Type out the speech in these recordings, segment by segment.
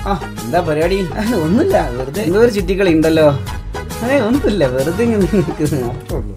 ആ എന്താ പരിപാടി ആ, ഒന്നുമില്ല വെറുതെ എന്തോ ഒരു ചുറ്റിക്കളി ഉണ്ടല്ലോ ഏ ഒന്നുമില്ല വെറുതെ ഇങ്ങനെ നിൽക്കുന്നു അത്രേ ഉള്ളൂ.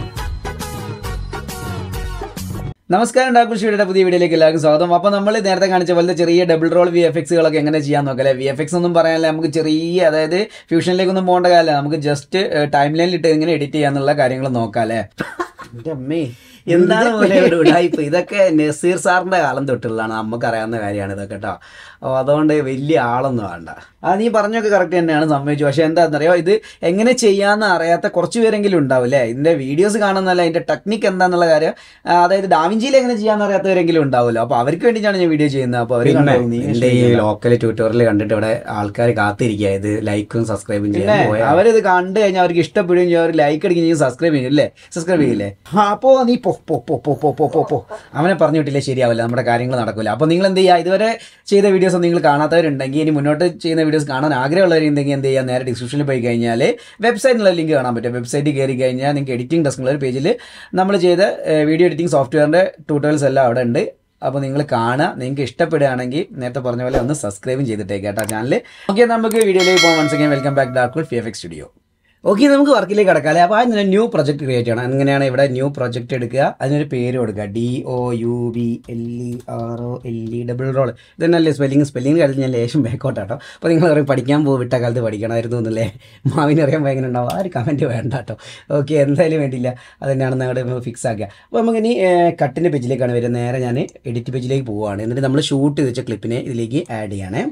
നമസ്കാരം ഡാക്ടർ ഷിയുടെ പുതിയ വീഡിയോയിലേക്ക് എല്ലാവർക്കും സ്വാഗതം അപ്പോൾ നമ്മൾ നേരത്തെ കാണിച്ച പോലത്തെ ചെറിയ ഡബിൾ റോൾ വി എഫ് എക്സുകളൊക്കെ എങ്ങനെ ചെയ്യാൻ നോക്കാം അല്ലേ വി എഫ് എക്സ് ഒന്നും പറയാനല്ല നമുക്ക് ചെറിയ അതായത് ഫ്യൂഷനിലേക്കൊന്നും പോകേണ്ട കാര്യമില്ല നമുക്ക് ജസ്റ്റ് ടൈം ലൈനിലിട്ട് എങ്ങനെ എഡിറ്റ് ചെയ്യാന്നുള്ള കാര്യങ്ങൾ നോക്കാം അല്ലേ എൻ്റെ അമ്മേ എന്താണ് പോലെ ഒരു ഉടായ്പ ഇതൊക്കെ നസീർ സാറിന്റെ കാലം തൊട്ടുള്ളതാണ് നമുക്ക് അറിയാവുന്ന കാര്യമാണ് ഇതൊക്കെ കേട്ടോ അപ്പോൾ അതുകൊണ്ട് വലിയ ആളൊന്നും വേണ്ട ആ നീ പറഞ്ഞൊക്കെ കറക്റ്റ് തന്നെയാണ് സംഭവിച്ചു പക്ഷേ എന്താണെന്നറിയോ ഇത് എങ്ങനെ ചെയ്യാന്ന് അറിയാത്ത കുറച്ച് പേരെങ്കിലും ഉണ്ടാവും അല്ലേ ഇതിന്റെ വീഡിയോസ് കാണുന്നല്ല ഇതിന്റെ ടെക്നിക്ക് എന്താന്നുള്ള കാര്യം ആ, അതായത് ഡാവിഞ്ചിയിൽ എങ്ങനെ ചെയ്യാന്ന് അറിയാത്തവരെങ്കിലും ഉണ്ടാവുമല്ലോ അപ്പോൾ അവർക്ക് വേണ്ടിയിട്ടാണ് ഞാൻ വീഡിയോ ചെയ്യുന്നത് അപ്പോൾ അവർ പിന്നെ കണ്ടോ, നീ എന്റെ ഈ ലോക്കൽ ട്യൂട്ടോറിയൽ കണ്ടിട്ട് ഇവിടെ ആൾക്കാർ കാത്തിരിക്കുക ഇത് ലൈക്കും സബ്സ്ക്രൈബും പിന്നെ ചെയ്യാൻ പോയാ അവരിത് കണ്ടു കഴിഞ്ഞാൽ അവർക്ക് ഇഷ്ടപ്പെടുകയും ചെയ്യും അവർ ലൈക്ക് അടിക്കുകയും ചെയ്യും സബ്സ്ക്രൈബ് ചെയ്യും അല്ലേ സബ്സ്ക്രൈബ് ചെയ്യില്ലേ ആ അപ്പോ നീ പോ പോ പോ പോ പോ പോ പോ പോ അവനെ പറഞ്ഞു വിട്ടില്ലേ ശരിയാവില്ല നമ്മുടെ കാര്യങ്ങൾ നടക്കില്ല അപ്പോൾ നിങ്ങൾ എന്ത് ചെയ്യുക ഇതുവരെ ചെയ്ത വീഡിയോസ് നിങ്ങൾ കാണാത്തവരുണ്ടെങ്കിൽ ഇനി മുന്നോട്ട് ചെയ്യുന്ന വീഡിയോസ് കാണാൻ ആഗ്രഹമുള്ളവരുണ്ടെങ്കിൽ എന്ത് ചെയ്യുക നേരെ ഡിസ്ക്രിപ്ഷനിൽ പോയി കഴിഞ്ഞാൽ വെബ്സൈറ്റിലുള്ള ലിങ്ക് കാണാൻ പറ്റും വെബ്സൈറ്റിൽ കയറി കഴിഞ്ഞാൽ നിങ്ങൾക്ക് എഡിറ്റിംഗ് ഡെസ്കുള്ള ഒരു പേജിൽ നമ്മൾ ചെയ്ത വീഡിയോ എഡിറ്റിംഗ് സോഫ്റ്റ്വെയറിൻ്റെ ട്യൂട്ടോറിയൽസ് എല്ലാം അവിടെ ഉണ്ട് അപ്പോൾ നിങ്ങൾ കാണുക നിങ്ങൾക്ക് ഇഷ്ടപ്പെടുകയാണെങ്കിൽ നേരത്തെ പറഞ്ഞ പോലെ ഒന്ന് സബ്സ്ക്രൈബും ചെയ്തിട്ടേക്ക് കേട്ടോ ചാനൽ ഓക്കെ നമുക്ക് വീഡിയോയിലേക്ക് പോകാൻ വൺസ് അഗൈൻ വെൽക്കം ബാക്ക് ഡാർക്കുൾ ഫി എഫ് എക്സ് സ്റ്റുഡിയോ ഓക്കെ നമുക്ക് വർക്കിലേക്ക് കിടക്കാം അപ്പോൾ അതിന് ന്യൂ പ്രൊജക്ട് ക്രിയേറ്റ് ചെയ്യണം അങ്ങനെയാണ് ഇവിടെ ന്യൂ പ്രൊജക്ട് എടുക്കുക അതിനൊരു പേര് കൊടുക്കുക D O U B L E R O L E double role ഇതന്നല്ലേ സ്പെല്ലിംഗ് സ്പെല്ലിംഗ് കാര്യത്തിൽ ഞാൻ ലേശം ബാക്കോട്ടാട്ടോ അപ്പോൾ നിങ്ങൾ പറയും പഠിക്കാൻ പോകും വിട്ട കാലത്ത് പഠിക്കണമായിരുന്നു എന്നല്ലേ മാവിന് അറിയാൻ ഭയങ്കര ഉണ്ടാവും ആ ഒരു കമൻറ്റ് വേണ്ട കേട്ടോ ഓക്കെ എന്തായാലും വേണ്ടിയില്ല അത് തന്നെയാണ് ഞങ്ങളുടെ ഫിക്സ് ആക്കുക അപ്പോൾ നമുക്ക് ഇനി കട്ടിൻ്റെ പേജിലേക്കാണ് വരുന്നത് നേരെ ഞാൻ എഡിറ്റ് പേജിലേക്ക് പോവുകയാണ് എന്നിട്ട് നമ്മൾ ഷൂട്ട് ചെയ്ത് വെച്ച ക്ലിപ്പിനെ ഇതിലേക്ക് ആഡ് ചെയ്യണേ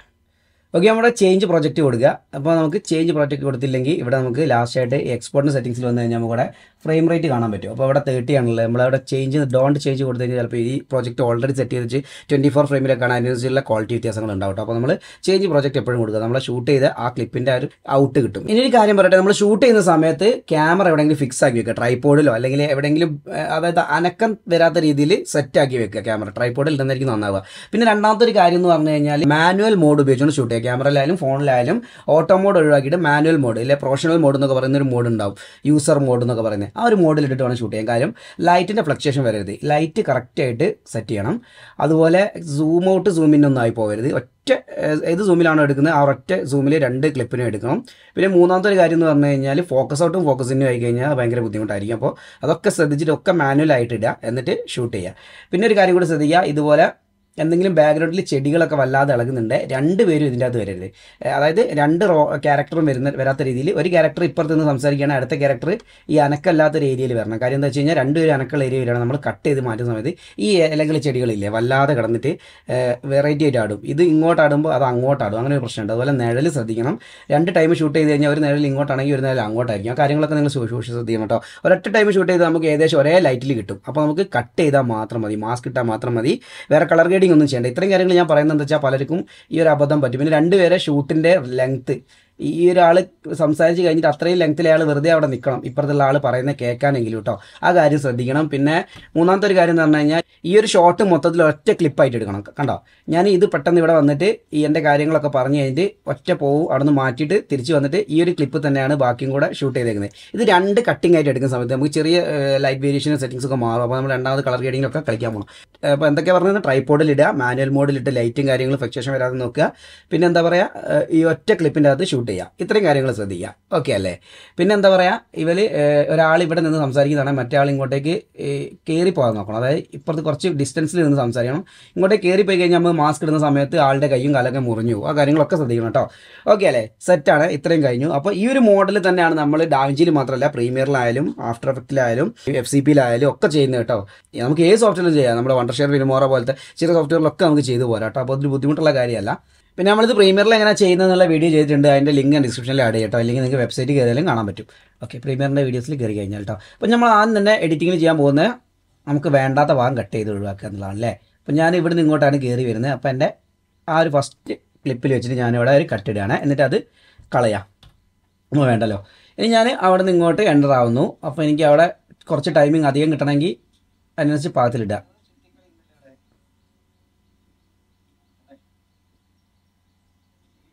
ഓക്കെ നമ്മുടെ ചേഞ്ച് പ്രൊജക്റ്റ് കൊടുക്കുക അപ്പോൾ നമുക്ക് ചേഞ്ച് പ്രൊജക്റ്റ് കൊടുത്തില്ലെങ്കിൽ ഇവിടെ നമുക്ക് ലാസ്റ്റ് ആയിട്ട് എക്സ്പോർട്ടിന് സെറ്റിംഗ്സിൽ വന്നു കഴിഞ്ഞാൽ നമുക്ക് ഇവിടെ ഫ്രെയിം റേറ്റ് കാണാൻ പറ്റും അപ്പോൾ ഇവിടെ തേർട്ടി ആണല്ലോ നമ്മളവിടെ ചേഞ്ച് ഡോണ്ട് ചേഞ്ച് കൊടുത്തു കഴിഞ്ഞാൽ ചിലപ്പോൾ ഈ പ്രോജക്റ്റ് ഓൾറെഡി സെറ്റ് ചെയ്ത് വെച്ച് ട്വൻറ്റി ഫോർ ഫ്രെയിമിലൊക്കെയാണ് അതിനനുസരിച്ചുള്ള ക്വാളിറ്റി വ്യത്യാസങ്ങൾ ഉണ്ടാവും കേട്ടോ അപ്പോൾ നമ്മൾ ചേഞ്ച് പ്രോജക്റ്റ് എപ്പോഴും കൊടുക്കുക നമ്മൾ ഷൂട്ട് ചെയ്ത് ആ ക്ലിപ്പിൻ്റെ ആ ഒരു ഔട്ട് കിട്ടും ഇനി ഒരു കാര്യം പറയട്ടെ നമ്മൾ ഷൂട്ട് ചെയ്യുന്ന സമയത്ത് ക്യാമറ എവിടെയെങ്കിലും ഫിക്സ് ആക്കി വെക്കുക ട്രൈപോഡിലോ അല്ലെങ്കിൽ എവിടെയെങ്കിലും ഏഹ്, അതായത് അനക്കം വരാത്ത രീതിയിൽ സെറ്റ് ആക്കി വെക്കുക ക്യാമറ ട്രൈപോഡിൽ ഇടുന്നതായിരിക്കും നന്നാവുക പിന്നെ രണ്ടാമത്തെ ഒരു കാര്യം എന്ന് പറഞ്ഞു കഴിഞ്ഞാൽ മാനുവൽ മോഡ് ഉപയോഗിച്ചുകൊണ്ട് ഷൂട്ട് ചെയ്യുക ക്യാമറയിലായാലും ഫോണിലായാലും ഓട്ടോ മോഡ് ഒഴിവാക്കിയിട്ട് മാനുവൽ മോഡ് ഇല്ലെ പ്രൊഫഷണൽ മോഡ് എന്നൊക്കെ പറയുന്ന ഒരു മോഡ് ഉണ്ടാവും യൂസർ മോഡ് എന്നൊക്കെ പറയുന്നത് ആ ഒരു മോഡിൽ ഇട്ടിട്ട് വേണം ഷൂട്ട് ചെയ്യാൻ കാര്യം ലൈറ്റിൻ്റെ ഫ്ലക്ച്വേഷൻ വരരുത് ലൈറ്റ് കറക്റ്റായിട്ട് സെറ്റ് ചെയ്യണം അതുപോലെ സൂം ഔട്ട് സൂം ഇൻ ഒന്നും ആയി പോകരുത് ഒറ്റ ഏഹ്, ഏത് സൂമിലാണോ എടുക്കുന്നത് ആ ഒറ്റ സൂമിൽ രണ്ട് ക്ലിപ്പിനും എടുക്കണം പിന്നെ മൂന്നാമത്തെ ഒരു കാര്യം എന്ന് പറഞ്ഞു കഴിഞ്ഞാൽ ഫോക്കസ് ഔട്ടും ഫോക്കസ് ഇന്നും ആയി കഴിഞ്ഞാൽ ഭയങ്കര ബുദ്ധിമുട്ടായിരിക്കും അപ്പോൾ അതൊക്കെ ശ്രദ്ധിച്ചിട്ട് ഒക്കെ മാനുവലായിട്ട് ഇടുക എന്നിട്ട് ഷൂട്ട് ചെയ്യുക പിന്നെ ഒരു കാര്യം കൂടി ശ്രദ്ധിക്കുക ഇതുപോലെ എന്തെങ്കിലും ബാക്ക്ഗ്രൗണ്ടിൽ ചെടികളൊക്കെ വല്ലാതെ ഇളകുന്നുണ്ട് രണ്ട് പേരും ഇതിൻ്റെ അകത്ത് വരരുത് ഏഹ് അതായത് രണ്ട് റോ ക്യാരക്ടറും വരുന്ന വരാത്ത രീതിയിൽ ഒരു ക്യാരക്ടർ ഇപ്പുറത്ത് നിന്ന് സംസാരിക്കുകയാണ് അടുത്ത ക്യാരക്ടർ ഈ അനക്കല്ലാത്ത ഒരു ഏരിയയിൽ വരണം കാര്യം എന്താ വെച്ച് കഴിഞ്ഞാൽ രണ്ടുപേരും അനക്കുള്ള ഏരിയയിലാണ് നമ്മൾ കട്ട് ചെയ്ത് മാറ്റുന്ന സമയത്ത് ഈ ഇലകൾ ചെടികളില്ലേ വല്ലാതെ കിടന്നിട്ട് വെറൈറ്റി ആയിട്ട് ആടും ഇത് ഇങ്ങോട്ട് ആടുമ്പോൾ അത് അങ്ങോട്ട് ആടും അങ്ങനെ ഒരു പ്രശ്നമുണ്ട് അതുപോലെ നിഴൽ ശ്രദ്ധിക്കണം രണ്ട് ടൈം ഷൂട്ട് ചെയ്ത് കഴിഞ്ഞാൽ ഒരു നിഴൽ ഇങ്ങോട്ടാണെങ്കിൽ ഒരു നിഴൽ അങ്ങോട്ടായിരിക്കും ആ കാര്യങ്ങളൊക്കെ നിങ്ങൾ സൂക്ഷിച്ച് ശ്രദ്ധിക്കണം കേട്ടോ ഒരൊറ്റ ടൈം ഷൂട്ട് ചെയ്ത് നമുക്ക് ഏകദേശം ഒരേ ലൈറ്റിൽ കിട്ടും അപ്പോൾ നമുക്ക് കട്ട് ചെയ്താൽ മാത്രം മതി മാസ്ക് ഇട്ടാൽ മാത്രം മതി വേറെ കളർ ഗ്രേഡിംഗ് ഒന്നും ചെയ്യേണ്ട ഇത്രയും കാര്യങ്ങൾ ഞാൻ പറയുന്നത് എന്താ വെച്ചാൽ പലർക്കും ഈ ഒരു അബദ്ധം പറ്റും പിന്നെ രണ്ടുപേരെ ഷൂട്ടിൻ്റെ ലെങ്ത്ത് ഈ ഒരാൾ സംസാരിച്ച് കഴിഞ്ഞിട്ട് അത്രയും ലെങ്ത്തിൽ അയാൾ വെറുതെ അവിടെ നിൽക്കണം ഇപ്പുറത്തുള്ള ആൾ പറയുന്നത് കേൾക്കാനെങ്കിലും കേട്ടോ ആ കാര്യം ശ്രദ്ധിക്കണം പിന്നെ മൂന്നാമത്തെ ഒരു കാര്യം എന്ന് പറഞ്ഞു കഴിഞ്ഞാൽ ഈ ഒരു ഷോട്ട് മൊത്തത്തിൽ ഒറ്റ ക്ലിപ്പായിട്ട് എടുക്കണം കണ്ടോ ഞാൻ ഇത് പെട്ടെന്ന് ഇവിടെ വന്നിട്ട് ഈ എൻ്റെ കാര്യങ്ങളൊക്കെ പറഞ്ഞു കഴിഞ്ഞിട്ട് ഒറ്റ പോവും അവിടെ നിന്ന് മാറ്റിയിട്ട് തിരിച്ച് വന്നിട്ട് ഈ ഒരു ക്ലിപ്പ് തന്നെയാണ് ബാക്കിയും കൂടെ ഷൂട്ട് ചെയ്തേക്കുന്നത് ഇത് രണ്ട് കട്ടിംഗ് ആയിട്ട് എടുക്കുന്ന സമയത്ത് നമുക്ക് ചെറിയ ലൈറ്റ് വേരിയേഷൻ സെറ്റിംഗ്സ് ഒക്കെ മാറും അപ്പോൾ നമ്മൾ രണ്ടാമത് കളർ ഗ്രേഡിങ്ങിലൊക്കെ കളിക്കാൻ പോകണം അപ്പോൾ എന്തൊക്കെ പറഞ്ഞത് ട്രൈപോഡിൽ ഇടുക മാനുവൽ മോഡിൽ ഇട്ട് ലൈറ്റും കാര്യങ്ങളും ഫ്ലക്ച്വേഷൻ വരാതെ നോക്കുക പിന്നെ എന്താ പറയുക ഈ ഒറ്റ ക്ലിപ്പിൻ്റെ അകത്ത് ഷൂട്ട് ചെയ്യുക ഇത്രയും കാര്യങ്ങൾ ശ്രദ്ധിക്കുക ഓക്കെ അല്ലേ പിന്നെ എന്താ പറയുക ഇവർ ഒരാൾ ഇവിടെ നിന്ന് സംസാരിക്കുന്നതാണ് മറ്റേ ആൾ ഇങ്ങോട്ടേക്ക് കയറി പോകാൻ നോക്കണം അതായത് ഇപ്പുറത്ത് കുറച്ച് ഡിസ്റ്റൻസിൽ നിന്ന് സംസാരിക്കണം ഇങ്ങോട്ടേക്ക് കയറി പോയി കഴിഞ്ഞാൽ നമ്മൾ മാസ്ക് ഇടുന്ന സമയത്ത് ആളുടെ കൈയും കാലൊക്കെ മുറിഞ്ഞു പോകും. ആ കാര്യങ്ങളൊക്കെ ശ്രദ്ധിക്കണം കേട്ടോ ഓക്കെ അല്ലേ സെറ്റാണ് ഇത്രയും കഴിഞ്ഞു അപ്പോൾ ഈ ഒരു മോഡൽ തന്നെയാണ് നമ്മൾ ഡാവിഞ്ചിയിൽ മാത്രമല്ല പ്രീമിയറിലായാലും ആഫ്റ്റർ എഫക്റ്റിലായാലും എഫ് സി പിയിലായാലും ഒക്കെ ചെയ്യുന്നത് കേട്ടോ നമുക്ക് ഏത് സോഫ്റ്റ്വെയറും ചെയ്യാം നമ്മുടെ വണ്ടർഷെയർ ഫിലിമോറ പോലത്തെ ചെറിയ സോഫ്റ്റ്വെയറിലൊക്കെ നമുക്ക് ചെയ്തു പോരാം കേട്ടോ അപ്പോൾ അതൊരു ബുദ്ധിമുട്ടുള്ള കാര്യമല്ല പിന്നെ നമ്മളിത് പ്രീമിയറിൽ എങ്ങനെ ചെയ്യുന്നതെന്നുള്ള വീഡിയോ ചെയ്തിട്ടുണ്ട് അതിൻ്റെ ലിങ്ക് ഞാൻ ഡിസ്ക്രിപ്ഷനിൽ ആഡ് ചെയ്യട്ടോ അല്ലെങ്കിൽ നിങ്ങൾക്ക് വെബ്സൈറ്റ് കയറിയാലും കാണാൻ പറ്റും ഓക്കെ പ്രീമിയറിൻ്റെ വീഡിയോസിൽ കയറി കഴിഞ്ഞാൽ കേട്ടോ അപ്പോൾ നമ്മൾ ആദ്യം തന്നെ എഡിറ്റിങ്ങിൽ ചെയ്യാൻ പോകുന്നത് നമുക്ക് വേണ്ടാത്ത ഭാഗം കട്ട് ചെയ്ത് ഒഴിവാക്കുക എന്നുള്ളതാണ് അല്ലേ അപ്പോൾ ഞാൻ ഇവിടെ നിന്ന് ഇങ്ങോട്ടാണ് കയറി വരുന്നത് അപ്പോൾ എൻ്റെ ആ ഒരു ഫസ്റ്റ് ക്ലിപ്പിൽ വെച്ചിട്ട് ഞാനിവിടെ ഒരു കട്ട് ഇടുകയാണ് എന്നിട്ട് അത് കളയാം ഒന്നും വേണ്ടല്ലോ ഇനി ഞാൻ അവിടെ നിന്ന് ഇങ്ങോട്ട് എൻ്റർ ആവുന്നു അപ്പോൾ എനിക്ക് അവിടെ കുറച്ച് ടൈമിംഗ് അധികം കിട്ടണമെങ്കിൽ അതിനനുസരിച്ച് പാകത്തിലിടുക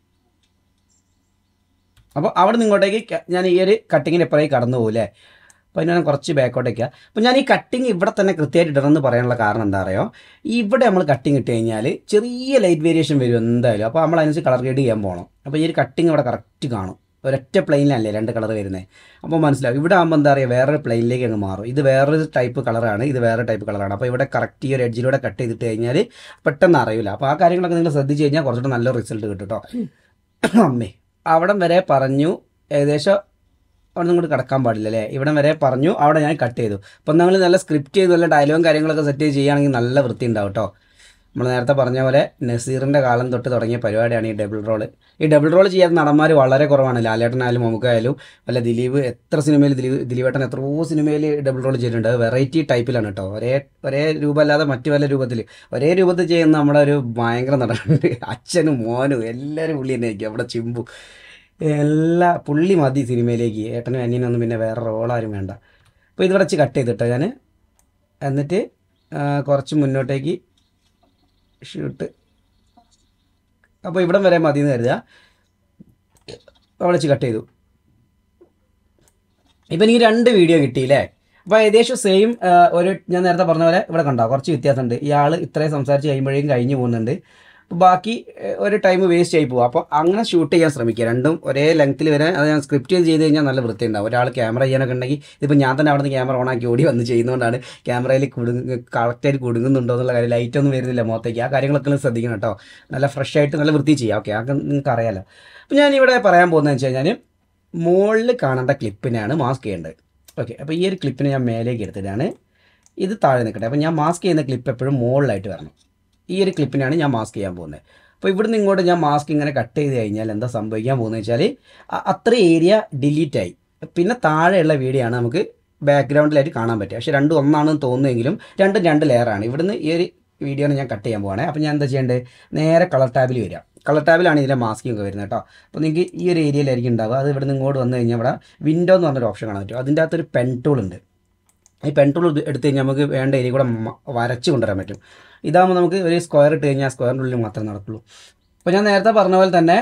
അപ്പോൾ അവിടെ നിന്ന് ഇങ്ങോട്ടേക്ക് ക- ഞാൻ ഈ ഒരു കട്ടിങ്ങിന് എപ്പോഴേക്ക് കടന്നു പോകില്ലേ അപ്പോൾ അതിന് ഞാൻ കുറച്ച് ബാക്കോട്ട് വയ്ക്കുക അപ്പോൾ ഞാൻ ഈ കട്ടിങ് ഇവിടെ തന്നെ കൃത്യമായിട്ട് ഇടണമെന്ന് പറയാനുള്ള കാരണം എന്താ അറിയോ ഇവിടെ നമ്മൾ കട്ടിങ് ഇട്ട് കഴിഞ്ഞാൽ ചെറിയ ലൈറ്റ് വേരിയേഷൻ വരും എന്തായാലും അപ്പോൾ നമ്മൾ അതിനനുസരിച്ച് കളർ ഗ്രേഡ് ചെയ്യാൻ പോകണം അപ്പോൾ ഈ ഒരു കട്ടിങ് ഇവിടെ കറക്റ്റ് കാണും ഒരൊറ്റ പ്ലെയിനിലല്ലേ രണ്ട് കളർ വരുന്നത് അപ്പോൾ മനസ്സിലാവും ഇവിടെ ആകുമ്പോൾ എന്താ പറയുക വേറൊരു പ്ലെയിനിലേക്ക് അങ്ങ് മാറും ഇത് വേറൊരു ടൈപ്പ് കളറാണ് ഇത് വേറെ ടൈപ്പ് കളറാണ് അപ്പോൾ ഇവിടെ കറക്റ്റ് ഈ ഒരു എഡ്ജിലൂടെ കട്ട് ചെയ്തിട്ട് കഴിഞ്ഞാൽ പെട്ടെന്ന് അറിയില്ല അപ്പോൾ ആ കാര്യങ്ങളൊക്കെ നിങ്ങൾ ശ്രദ്ധിച്ച് കഴിഞ്ഞാൽ കുറച്ചുകൂടെ നല്ല റിസൾട്ട് കിട്ടും കേട്ടോ അമ്മേ അവിടം വരെ പറഞ്ഞു ഏകദേശം അവിടെ നിന്ന് കിടക്കാൻ പാടില്ല അല്ലേ ഇവിടം വരെ പറഞ്ഞു അവിടെ ഞാൻ കട്ട് ചെയ്തു അപ്പം നമ്മൾ നല്ല സ്ക്രിപ്റ്റ് ചെയ്ത് നല്ല ഡയലോഗും കാര്യങ്ങളൊക്കെ സെറ്റ് ചെയ്ത് ചെയ്യുകയാണെങ്കിൽ നല്ല വൃത്തി ഉണ്ടാവും കേട്ടോ നമ്മൾ നേരത്തെ പറഞ്ഞ പോലെ നസീറിൻ്റെ കാലം തൊട്ട് തുടങ്ങിയ പരിപാടിയാണ് ഈ ഡബിൾ റോള് ഈ ഡബിൾ റോൾ ചെയ്യാത്ത നടന്മാർ വളരെ കുറവാണ് ലാലേട്ടനായാലും മമ്മൂക്കായാലും വല്ല ദിലീപ് എത്ര സിനിമയിൽ ദിലീപ് ദിലീപേട്ടൻ എത്രയോ സിനിമയിൽ ഡബിൾ റോൾ ചെയ്തിട്ടുണ്ട് വെറൈറ്റി ടൈപ്പിലാണ് കേട്ടോ ഒരേ ഒരേ രൂപമല്ലാതെ മറ്റു പല രൂപത്തിൽ ഒരേ രൂപത്തിൽ ചെയ്യുന്ന നമ്മുടെ ഒരു ഭയങ്കര നടനുണ്ട് അച്ഛനും മോനും എല്ലാവരും പുള്ളി തന്നെ ആയിരിക്കും അവിടെ ചിമ്പു എല്ലാ പുള്ളി മതി സിനിമയിലേക്ക് ഏട്ടനും അനിയനൊന്നും പിന്നെ വേറെ റോളാരും വേണ്ട അപ്പോൾ ഇത് വെച്ച് കട്ട് ചെയ്തിട്ടോ ഞാൻ എന്നിട്ട് ആ, കുറച്ച് മുന്നോട്ടേക്ക് ഷൂട്ട് അപ്പോൾ ഇവിടം വരെ മതി എന്ന് കരുതുക അവിടെ വെച്ച് കട്ട് ചെയ്തു ഇപ്പം എനിക്ക് രണ്ട് വീഡിയോ കിട്ടിയില്ലേ അപ്പോൾ ഏകദേശം സെയിം ഒരു ഞാൻ നേരത്തെ പറഞ്ഞ പോലെ ഇവിടെ കണ്ടോ കുറച്ച് വ്യത്യാസമുണ്ട് ഇയാൾ ഇത്രയും സംസാരിച്ച് കഴിയുമ്പോഴേക്കും കഴിഞ്ഞു പോകുന്നുണ്ട് അപ്പോൾ ബാക്കി ഏഹ്, ഒരു ടൈം വേസ്റ്റ് ആയി പോകും അപ്പോൾ അങ്ങനെ ഷൂട്ട് ചെയ്യാൻ ശ്രമിക്കുക രണ്ടും ഒരേ ലെങ്ത്തിൽ വരാൻ അത് ഞാൻ സ്ക്രിപ്റ്റ് ചെയ്ത് ചെയ്ത് കഴിഞ്ഞാൽ നല്ല വൃത്തി ഉണ്ടാവും ഒരാൾ ക്യാമറ ചെയ്യാനൊക്കെ ഉണ്ടെങ്കിൽ ഇതിപ്പോൾ ഞാൻ തന്നെ അവിടെ നിന്ന് ക്യാമറ ഓണാക്കി ഓടി വന്ന് ചെയ്യുന്നതുകൊണ്ടാണ് ക്യാമറയിൽ കുടുങ്ങ കറക്റ്റായിട്ട് കുടുങ്ങുന്നുണ്ടോ എന്നുള്ള കാര്യം ലൈറ്റ് ഒന്നും വരുന്നില്ല മുഖത്തേക്ക് ആ കാര്യങ്ങളൊക്കെ ഒന്ന് ശ്രദ്ധിക്കണം കേട്ടോ നല്ല ഫ്രഷ് ആയിട്ട് നല്ല വൃത്തി ചെയ്യാം ഓക്കെ അതൊക്കെ നിങ്ങൾക്ക് അറിയാലോ അപ്പോൾ ഞാൻ ഇവിടെ പറയാൻ പോകുന്നതെന്ന് വെച്ച് കഴിഞ്ഞാൽ മുകളിൽ കാണേണ്ട ക്ലിപ്പിനെയാണ് മാസ്ക് ചെയ്യേണ്ടത് ഓക്കെ അപ്പോൾ ഈ ഒരു ക്ലിപ്പിനെ ഞാൻ മേലേക്ക് എടുത്തിട്ടാണ് ഇത് താഴെ നിൽക്കട്ടെ അപ്പോൾ ഞാൻ മാസ്ക് ചെയ്യുന്ന ക്ലിപ്പ് എപ്പോഴും മുകളിലായിട്ട് വരണം ഈ ഒരു ക്ലിപ്പിനാണ് ഞാൻ മാസ്ക് ചെയ്യാൻ പോകുന്നത് അപ്പോൾ ഇവിടുന്ന് ഇങ്ങോട്ട് ഞാൻ മാസ്ക് ഇങ്ങനെ കട്ട് ചെയ്ത് കഴിഞ്ഞാൽ എന്താ സംഭവിക്കാൻ പോകുന്നത് വെച്ചാൽ അ- അത്ര ഏരിയ ഡിലീറ്റ് ആയി പിന്നെ താഴെയുള്ള വീഡിയോ ആണ് നമുക്ക് ബാക്ക്ഗ്രൗണ്ടിലായിട്ട് കാണാൻ പറ്റുക പക്ഷേ രണ്ടും ഒന്നാണെന്ന് തോന്നുമെങ്കിലും രണ്ടും രണ്ട് ലെയറാണ് ഇവിടുന്ന് ഈ ഒരു വീഡിയോ ഞാൻ കട്ട് ചെയ്യാൻ പോവാണേ അപ്പോൾ ഞാൻ എന്താ ചെയ്യേണ്ടത് നേരെ കളർ ടാബിൽ വരിക കളർ ടാബിലാണ് ഇതിൻ്റെ മാസ്കിംഗ് ഒക്കെ വരുന്നത് കേട്ടോ അപ്പോൾ നിങ്ങൾക്ക് ഈ ഒരു ഏരിയയിലായിരിക്കും ഉണ്ടാവുക അത് ഇവിടുന്ന് ഇങ്ങോട്ട് വന്നു കഴിഞ്ഞാൽ ഇവിടെ വിൻഡോ എന്ന് പറഞ്ഞൊരു ഓപ്ഷൻ കാണാൻ പറ്റും അതിൻ്റെ അകത്തൊരു പെൻ ടൂൾ ഉണ്ട് ഈ പെൻ ടൂൾ എടുത്ത് കഴിഞ്ഞാൽ നമുക്ക് വേണ്ട ഏരിയ കൂടെ മ- വരച്ച് കൊണ്ടുവരാൻ പറ്റും ഇതാകുമ്പോൾ നമുക്ക് ഒരു സ്ക്വയർ ഇട്ട് കഴിഞ്ഞാൽ സ്ക്വയറിൻ്റെ ഉള്ളിൽ മാത്രമേ നടക്കുള്ളൂ അപ്പോൾ ഞാൻ നേരത്തെ പറഞ്ഞ പോലെ തന്നെ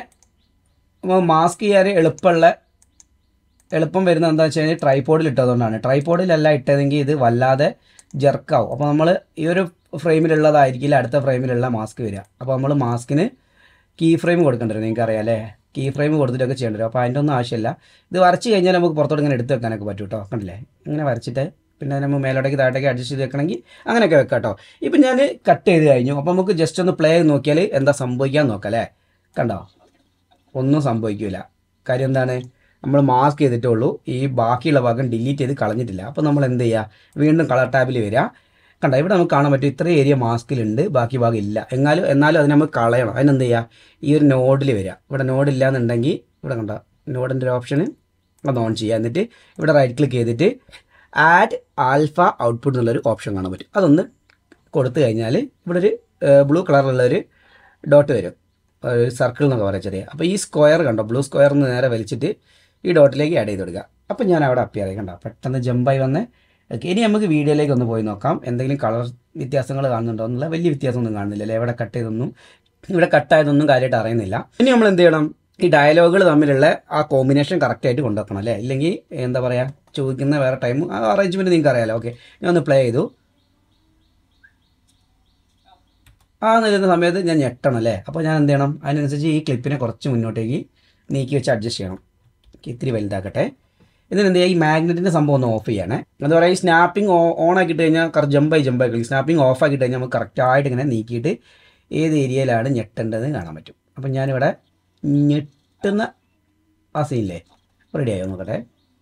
മാസ്ക് ചെയ്യാൻ എളുപ്പമുള്ള എളുപ്പം വരുന്നത് എന്താ വെച്ച് കഴിഞ്ഞാൽ ട്രൈപോഡിൽ ഇട്ടതുകൊണ്ടാണ് ട്രൈപോഡിലല്ല ഇട്ടതെങ്കിൽ ഇത് വല്ലാതെ ജെർക്കാവും അപ്പോൾ നമ്മൾ ഈ ഒരു ഫ്രെയിമിലുള്ളതായിരിക്കില്ല അടുത്ത ഫ്രെയിമിലുള്ള മാസ്ക് വരിക അപ്പോൾ നമ്മൾ മാസ്കിന് കീ ഫ്രെയിം കൊടുക്കേണ്ടി വരും നിങ്ങൾക്ക് അറിയാം അല്ലേ കീ ഫ്രെയിം കൊടുത്തിട്ടൊക്കെ ചെയ്യേണ്ടി വരും അപ്പോൾ അതിൻ്റെ ഒന്നും ആവശ്യമില്ല ഇത് വരച്ച് കഴിഞ്ഞാൽ നമുക്ക് പുറത്തോട്ട് ഇങ്ങനെ എടുത്ത് വെക്കാനൊക്കെ പറ്റും കേട്ടോ കണ്ടില്ലേ ഇങ്ങനെ വരച്ചിട്ട് പിന്നെ നമ്മൾ മേലോട്ടേക്ക് താഴത്തേക്ക് അഡ്ജസ്റ്റ് ചെയ്ത് വെക്കണമെങ്കിൽ അങ്ങനെയൊക്കെ വെക്കാം കേട്ടോ ഇപ്പം ഞാൻ കട്ട് ചെയ്ത് കഴിഞ്ഞു അപ്പോൾ നമുക്ക് ജസ്റ്റ് ഒന്ന് പ്ലേ ചെയ്ത് നോക്കിയാൽ എന്താ സംഭവിക്കാൻ നോക്കാം അല്ലേ കണ്ടോ ഒന്നും സംഭവിക്കില്ല കാര്യം എന്താണ് നമ്മൾ മാസ്ക് ചെയ്തിട്ടേ ഉള്ളൂ ഈ ബാക്കിയുള്ള ഭാഗം ഡിലീറ്റ് ചെയ്ത് കളഞ്ഞിട്ടില്ല അപ്പോൾ നമ്മൾ എന്ത് ചെയ്യുക വീണ്ടും കളർ ടാബിൽ വരിക കണ്ട ഇവിടെ നമുക്ക് കാണാൻ പറ്റും ഇത്ര ഏരിയ മാസ്കിലുണ്ട് ബാക്കി ഭാഗം ഇല്ല എന്നാലും എന്നാലും അതിനെ നമുക്ക് കളയണം അതിനെന്ത് ചെയ്യുക ഈ ഒരു നോഡിൽ വരിക ഇവിടെ നോഡില്ല എന്നുണ്ടെങ്കിൽ ഇവിടെ കണ്ട നോഡിൻ്റെ ഒരു ഓപ്ഷന് അത് ഓൺ ചെയ്യുക എന്നിട്ട് ഇവിടെ റൈറ്റ് ക്ലിക്ക് ചെയ്തിട്ട് ആഡ് ആൽഫ ഔട്ട്പുട്ട് എന്നുള്ളൊരു ഓപ്ഷൻ കാണാൻ പറ്റും അതൊന്ന് കൊടുത്തു കഴിഞ്ഞാൽ ഇവിടെ ഒരു ബ്ലൂ കളറിലുള്ള ഒരു ഡോട്ട് വരും ഒരു സർക്കിൾ എന്നൊക്കെ പറയാം ചെറിയ അപ്പോൾ ഈ സ്ക്വയർ കണ്ടോ ബ്ലൂ സ്ക്വയർ എന്ന് നേരെ വലിച്ചിട്ട് ഈ ഡോട്ടിലേക്ക് ആഡ് ചെയ്ത് കൊടുക്കുക അപ്പോൾ ഞാൻ അവിടെ അപ്പിയർ ആയി കണ്ടോ പെട്ടെന്ന് ജമ്പായി വന്ന് ഓക്കെ ഇനി നമുക്ക് വീഡിയോയിലേക്ക് ഒന്ന് പോയി നോക്കാം എന്തെങ്കിലും കളർ വ്യത്യാസങ്ങൾ കാണുന്നുണ്ടോ എന്നുള്ള വലിയ വ്യത്യാസമൊന്നും കാണുന്നില്ല അല്ലേ ഇവിടെ കട്ട് ചെയ്തൊന്നും ഇവിടെ കട്ടായതൊന്നും കാര്യമായിട്ട് അറിയുന്നില്ല ഇനി നമ്മൾ എന്ത് ചെയ്യണം ഈ ഡയലോഗുകൾ തമ്മിലുള്ള ആ കോമ്പിനേഷൻ കറക്റ്റായിട്ട് കൊണ്ടുവെക്കണം അല്ലേ ഇല്ലെങ്കിൽ എന്താ പറയുക ചോദിക്കുന്ന വേറെ ടൈം ആ അറേഞ്ച്മെൻറ്റ് നിങ്ങൾക്ക് അറിയാലോ ഓക്കെ ഞാൻ ഒന്ന് പ്ലേ ചെയ്തു ആ നിൽക്കുന്ന സമയത്ത് ഞാൻ ഞെട്ടണം അല്ലേ അപ്പോൾ ഞാൻ എന്ത് ചെയ്യണം അതിനനുസരിച്ച് ഈ ക്ലിപ്പിനെ കുറച്ച് മുന്നോട്ടേക്ക് നീക്കി വെച്ച് അഡ്ജസ്റ്റ് ചെയ്യണം ഓക്കേ, ഇത്തിരി വലുതാക്കട്ടെ എന്നിട്ട് എന്ത് ചെയ്യുക ഈ മാഗ്നറ്റിൻ്റെ സംഭവം ഒന്ന് ഓഫ് ചെയ്യണേ എന്താ പറയുക ഈ സ്നാപ്പിംഗ് ഓൺ ആക്കിയിട്ട് കഴിഞ്ഞാൽ കറക്റ്റ് ജമ്പായി ജമ്പായി കളി സ്നാപ്പിംഗ് ഓഫ് ആക്കിയിട്ട് കഴിഞ്ഞാൽ നമുക്ക് കറക്റ്റായിട്ട് ഇങ്ങനെ നീക്കിയിട്ട് ഏത് ഏരിയയിലാണ് ഞെട്ടേണ്ടത് കാണാൻ പറ്റും അപ്പം ഞാനിവിടെ ഞെട്ടുന്ന ആ സീനില്ലേ റെഡി ആയോ നോക്കട്ടെ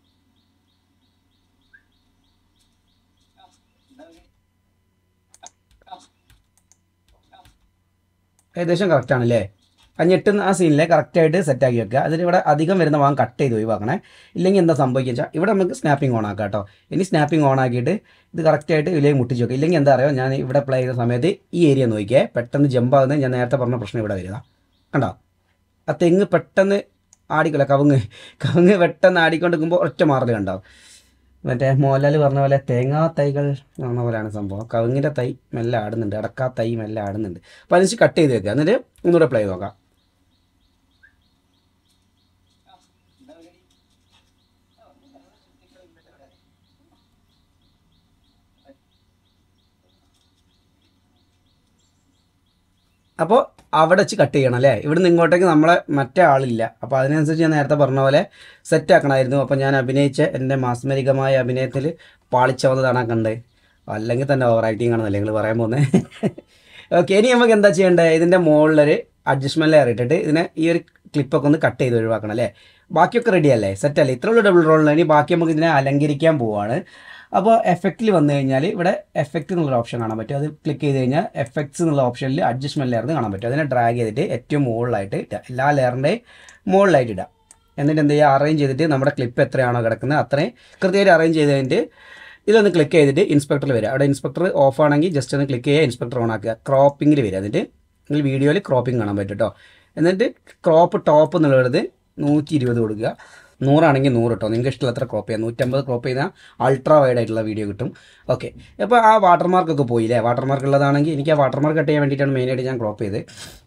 ഏകദേശം കറക്റ്റ് ആണല്ലേ ആ ഞെട്ടുന്ന ആ സീനിലെ കറക്റ്റായിട്ട് സെറ്റാക്കി വെക്കുക അതിന് ഇവിടെ അധികം വരുന്ന ഭാഗം കട്ട് ചെയ്ത് ഒഴിവാക്കണേ ഇല്ലെങ്കിൽ എന്താ സംഭവിക്കുക വെച്ചാൽ ഇവിടെ നമുക്ക് സ്നാപ്പിംഗ് ഓൺ ആക്കാം കേട്ടോ ഇനി സ്നാപ്പിംഗ് ഓൺ ആക്കിയിട്ട് ഇത് കറക്റ്റായിട്ട് ഇതിലേക്ക് മുട്ടിച്ച് വെക്കുക ഇല്ലെങ്കിൽ എന്താ അറിയോ ഞാൻ ഇവിടെ പ്ലേ ചെയ്യുന്ന സമയത്ത് ഈ ഏരിയ നോക്കിയേ പെട്ടെന്ന് ജമ്പ് ആകുന്നത് ഞാൻ നേരത്തെ പറഞ്ഞ പ്രശ്നം ഇവിടെ വരിക കണ്ടോ ആ തെങ്ങ് പെട്ടെന്ന് ആടിക്കില്ല കവുങ്ങ് കവുങ്ങ് പെട്ടെന്ന് ആടിക്കൊണ്ടിരിക്കുമ്പോൾ ഒറ്റ മാറൽ കണ്ടാവും മറ്റേ മോഹൻലാൽ പറഞ്ഞ പോലെ തേങ്ങാ തൈകൾ പറഞ്ഞ പോലെയാണ് സംഭവം കവുങ്ങിൻ്റെ തൈ മെല്ലെ ആടുന്നുണ്ട് അടക്കാ തൈ മെല്ലെ ആടുന്നുണ്ട് അപ്പോൾ അതിന് കട്ട് ചെയ്ത് വെക്കുക എന്നിട്ട് ഒന്നുകൂടെ പ്ലേ ചെയ്ത് നോക്കാം അപ്പോൾ അവിടെ വെച്ച് കട്ട് ചെയ്യണം അല്ലേ ഇവിടുന്ന് ഇങ്ങോട്ടേക്ക് നമ്മളെ മറ്റേ ആളില്ല അപ്പോൾ അതിനനുസരിച്ച് ഞാൻ നേരത്തെ പറഞ്ഞ പോലെ സെറ്റ് ആക്കണമായിരുന്നു അപ്പോൾ ഞാൻ അഭിനയിച്ച എൻ്റെ മാസ്മരികമായ അഭിനയത്തിൽ പാളിച്ച വന്നതാണ് കണ്ടത് അല്ലെങ്കിൽ തന്നെ ഓവർ ആക്ടിങ് ആണെന്നല്ലേ നിങ്ങൾ പറയാൻ പോകുന്നത് ഓക്കെ ഇനി നമുക്ക് എന്താ ചെയ്യേണ്ടത് ഇതിൻ്റെ മുകളിലൊരു അഡ്ജസ്റ്റ്മെൻറ്റ് ലെയർ ഇട്ടിട്ട് ഇതിനെ ഈ ഒരു ക്ലിപ്പൊക്കെ ഒന്ന് കട്ട് ചെയ്ത് ഒഴിവാക്കണം അല്ലേ ബാക്കിയൊക്കെ റെഡി അല്ലേ സെറ്റ് അല്ലേ ഇത്ര ഉള്ള ഡബിൾ റോളിൽ ഇനി ബാക്കി നമുക്ക് ഇതിനെ അലങ്കരിക്കാൻ പോവാണ് അപ്പോൾ എഫക്റ്റിൽ വന്നു കഴിഞ്ഞാൽ ഇവിടെ എഫക്റ്റ് എന്നുള്ളൊരു ഓപ്ഷൻ കാണാൻ പറ്റും അത് ക്ലിക്ക് ചെയ്ത് കഴിഞ്ഞാൽ എഫക്ട്സ് എന്നുള്ള ഓപ്ഷനിൽ അഡ്ജസ്റ്റ്മെൻറ്റ് ലെയർ കാണാൻ പറ്റും അതിനെ ഡ്രാഗ് ചെയ്തിട്ട് ഏറ്റവും മുകളിലായിട്ട് ഇടുക എല്ലാ ലെയറിൻ്റെയും മുകളിലായിട്ട് ഇടുക എന്നിട്ട് എന്ത് ചെയ്യുക അറേഞ്ച് ചെയ്തിട്ട് നമ്മുടെ ക്ലിപ്പ് എത്രയാണോ കിടക്കുന്നത് അത്രയും കൃത്യമായിട്ട് അറേഞ്ച് ചെയ്ത് കഴിഞ്ഞിട്ട് ഇതൊന്ന് ക്ലിക്ക് ചെയ്തിട്ട് ഇൻസ്പെക്ടറിൽ വരിക അവിടെ ഇൻസ്പെക്ടർ ഓഫ് ആണെങ്കിൽ ജസ്റ്റ് ഒന്ന് ക്ലിക്ക് ചെയ്യുക ഇൻസ്പെക്ടർ ഓൺ ആക്കുക ക്രോപ്പിങ്ങിൽ വരിക എന്നിട്ട് നിങ്ങൾ വീഡിയോയിൽ ക്രോപ്പിംഗ് കാണാൻ പറ്റും കേട്ടോ എന്നിട്ട് ക്രോപ്പ് ടോപ്പ് എന്നുള്ളത് നൂറ്റി ഇരുപത് കൊടുക്കുക നൂറാണെങ്കിൽ നൂറ് കേട്ടോ നിങ്ങൾക്ക് ഇഷ്ടമുള്ള എത്ര ക്രോപ്പ് ചെയ്യാം നൂറ്റമ്പത് ക്രോപ്പ് ചെയ്താൽ അൾട്രാ വൈഡ് ആയിട്ടുള്ള വീഡിയോ കിട്ടും ഓക്കെ അപ്പോൾ ആ വാട്ടർമാർക്കൊക്കെ പോയില്ലേ വാട്ടർമാർക്ക് ഉള്ളതാണെങ്കിൽ എനിക്ക് ആ വാട്ടർമാർക്ക് കട്ട് ചെയ്യാൻ വേണ്ടിയിട്ടാണ് മെയിനായിട്ട് ഞാൻ ക്രോപ്പ് ചെയ്ത്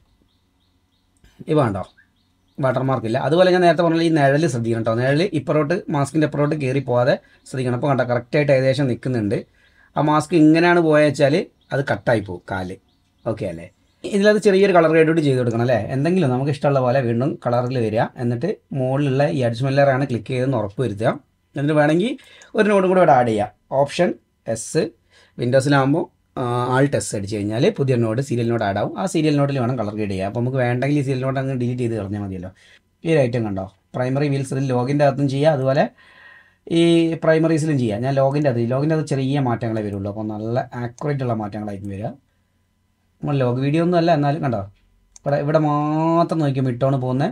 ഇവ ഉണ്ടോ വാട്ടർമാർക്ക് ഇല്ല അതുപോലെ ഞാൻ നേരത്തെ പറഞ്ഞ ഈ നിഴൽ ശ്രദ്ധിക്കണം കേട്ടോ നിഴൽ ഇപ്പുറോട്ട് മാസ്കിൻ്റെ അപ്പുറോട്ട് കയറി പോകാതെ ശ്രദ്ധിക്കണം അപ്പോൾ കണ്ടോ കറക്റ്റായിട്ട് ഏകദേശം നിൽക്കുന്നുണ്ട് ആ മാസ്ക് ഇങ്ങനെയാണ് പോയെന്ന് വെച്ചാൽ അത് കട്ടായി പോകും കാല് ഓക്കെ അല്ലേ ഇതിലത് ചെറിയൊരു കളർ ഗ്രേഡോട് ചെയ്ത് കൊടുക്കണം അല്ലേ എന്തെങ്കിലും നമുക്ക് ഇഷ്ടമുള്ള പോലെ വീണ്ടും കളറിൽ വരിക എന്നിട്ട് മുകളിലുള്ള ഈ അഡ്ജ്മെല്ലറാണ് ക്ലിക്ക് ചെയ്തെന്ന് ഉറപ്പ് വരുത്തുക എന്നിട്ട് വേണമെങ്കിൽ ഒരു നോട്ടും കൂടെ ഇവിടെ ആഡ് ചെയ്യുക ഓപ്ഷൻ എസ് വിൻഡോസിലാകുമ്പോൾ ആൾട്ട് എസ് അടിച്ച് കഴിഞ്ഞാൽ പുതിയ നോട്ട് സീരിയൽ നോട്ട് ആഡ് ആവും ആ സീരിയൽ നോട്ടിൽ വേണം കളർ ഗ്രേഡ് ചെയ്യുക അപ്പോൾ നമുക്ക് വേണ്ടെങ്കിൽ ഈ സീരിയൽ നോട്ട് അങ്ങ് ഡിലീറ്റ് ചെയ്ത് കളഞ്ഞാൽ മതിയല്ലോ ഈ ഒരു ഐറ്റം കണ്ടോ പ്രൈമറി വീൽസ് ഇതിൽ ലോഗിൻ്റെ അകത്തും ചെയ്യുക അതുപോലെ ഈ പ്രൈമറീസിലും ചെയ്യാം ഞാൻ ലോഗിൻ്റെ അത് ലോഗിൻ്റെ അത് ചെറിയ മാറ്റങ്ങളെ വരുള്ളൂ അപ്പോൾ നല്ല ആക്യുറേറ്റ് ഉള്ള മാറ്റങ്ങളായിരിക്കും വരിക നമ്മൾ ലോഗ് വീഡിയോ ഒന്നും അല്ല എന്നാലും കണ്ടോ ഇവിടെ ഇവിടെ മാത്രം നോക്കിയുമ്പോൾ ഇട്ടോണ് പോകുന്നത്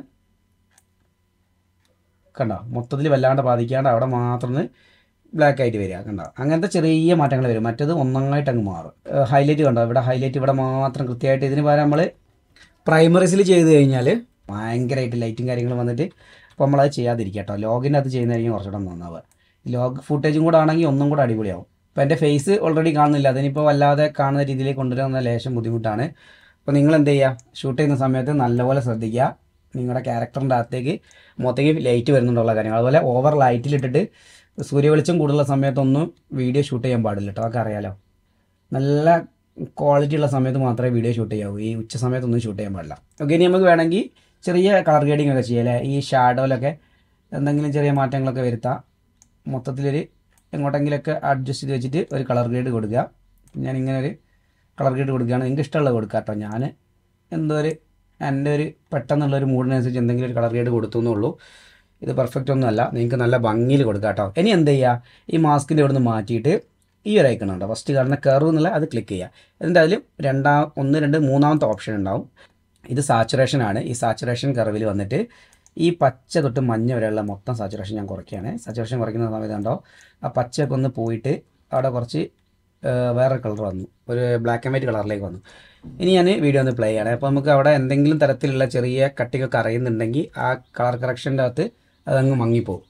കണ്ടോ മൊത്തത്തിൽ വല്ലാണ്ട് ബാധിക്കാണ്ട് അവിടെ മാത്രം ബ്ലാക്ക് ആയിട്ട് വരിക കണ്ടോ അങ്ങനത്തെ ചെറിയ മാറ്റങ്ങൾ വരും മറ്റത് ഒന്നങ്ങായിട്ട് അങ്ങ് മാറും ഹൈലൈറ്റ് കണ്ടോ ഇവിടെ ഹൈലൈറ്റ് ഇവിടെ മാത്രം കൃത്യമായിട്ട് ഇതിന് പകരം നമ്മൾ പ്രൈമറീസിൽ ചെയ്ത് കഴിഞ്ഞാൽ ഭയങ്കരമായിട്ട് ലൈറ്റും കാര്യങ്ങളും വന്നിട്ട് അപ്പോൾ നമ്മളത് ചെയ്യാതിരിക്കുക കേട്ടോ ലോഗിൻ്റെ അത് ചെയ്യുന്നതായിരിക്കും കുറച്ചുകൂടെ നന്നാവുക ലോഗ് ഫുട്ടേജും കൂടെ ആണെങ്കിൽ ഒന്നും കൂടെ അടിപൊളിയാവും ഇപ്പോൾ എൻ്റെ ഫേസ് ഓൾറെഡി കാണുന്നില്ല അതിനിപ്പോൾ വല്ലാതെ കാണുന്ന രീതിയിലേക്ക് കൊണ്ടുവരുന്ന ലേശം ബുദ്ധിമുട്ടാണ് അപ്പോൾ നിങ്ങൾ എന്ത് ചെയ്യുക ഷൂട്ട് ചെയ്യുന്ന സമയത്ത് നല്ലപോലെ ശ്രദ്ധിക്കുക നിങ്ങളുടെ ക്യാരക്ടറിൻ്റെ അകത്തേക്ക് മൊത്തയ്ക്ക് ലൈറ്റ് വരുന്നുണ്ടുള്ള കാര്യങ്ങൾ അതുപോലെ ഓവർ ലൈറ്റിലിട്ടിട്ട് സൂര്യവെളിച്ചം കൂടുതലുള്ള സമയത്തൊന്നും വീഡിയോ ഷൂട്ട് ചെയ്യാൻ പാടില്ല കേട്ടോ അതൊക്കെ അറിയാലോ നല്ല ക്വാളിറ്റി ഉള്ള സമയത്ത് മാത്രമേ വീഡിയോ ഷൂട്ട് ചെയ്യാവൂ ഈ ഉച്ച സമയത്തൊന്നും ഷൂട്ട് ചെയ്യാൻ പാടില്ല ഓക്കെ ഇനി നമുക്ക് വേണമെങ്കിൽ ചെറിയ കളർ ഗ്രേഡിംഗ് ഒക്കെ ചെയ്യാം അല്ലേ ഈ ഷാഡോയിലൊക്കെ എന്തെങ്കിലും ചെറിയ മാറ്റങ്ങളൊക്കെ വരുത്താം മൊത്തത്തിലൊരു എങ്ങോട്ടെങ്കിലൊക്കെ അഡ്ജസ്റ്റ് ചെയ്ത് വെച്ചിട്ട് ഒരു കളർ ഗ്രേഡ് കൊടുക്കുക ഞാൻ ഇങ്ങനെ ഒരു കളർ ഗ്രേഡ് കൊടുക്കുകയാണ് നിങ്ങൾക്ക് ഇഷ്ടമുള്ളത് കൊടുക്കുക കേട്ടോ ഞാൻ എന്തോ ഒരു എൻ്റെ ഒരു പെട്ടെന്നുള്ളൊരു മൂഡിനനുസരിച്ച് എന്തെങ്കിലും ഒരു കളർ ഗ്രേഡ് കൊടുത്തു എന്നുള്ളൂ ഇത് പെർഫെക്റ്റ് ഒന്നുമല്ല നിങ്ങൾക്ക് നല്ല ഭംഗിയിൽ കൊടുക്കുക കേട്ടോ ഇനി എന്ത് ചെയ്യുക ഈ മാസ്കിൻ്റെ ഇവിടെ നിന്ന് മാറ്റിയിട്ട് ഈ ഒരു ഐക്കൺ ഉണ്ടോ ഫസ്റ്റ് കാണുന്ന കർവ് എന്നുള്ള അത് ക്ലിക്ക് ചെയ്യുക എന്നിട്ട് അതിൽ രണ്ടാം ഒന്ന് രണ്ട് മൂന്നാമത്തെ ഓപ്ഷൻ ഉണ്ടാവും ഇത് സാച്ചുറേഷൻ ആണ് ഈ സാച്ചുറേഷൻ കർവിൽ വന്നിട്ട് ഈ പച്ച തൊട്ട് മഞ്ഞ വരെയുള്ള മൊത്തം സാച്ചുറേഷൻ ഞാൻ കുറയ്ക്കുകയാണ് സാച്ചുറേഷൻ കുറയ്ക്കുന്ന സമയത്ത് ഉണ്ടോ ആ പച്ചയൊക്കെ ഒന്ന് പോയിട്ട് അവിടെ കുറച്ച് വേറെ കളർ വന്നു ഒരു ബ്ലാക്ക് ആൻഡ് വൈറ്റ് കളറിലേക്ക് വന്നു ഇനി ഞാൻ വീഡിയോ ഒന്ന് പ്ലേ ചെയ്യണേ അപ്പോൾ നമുക്ക് അവിടെ എന്തെങ്കിലും തരത്തിലുള്ള ചെറിയ കട്ടികൊക്കെ അറിയുന്നുണ്ടെങ്കിൽ ആ കളർ കറക്ഷൻ്റെ അകത്ത് അതങ്ങ് മങ്ങിപ്പോവും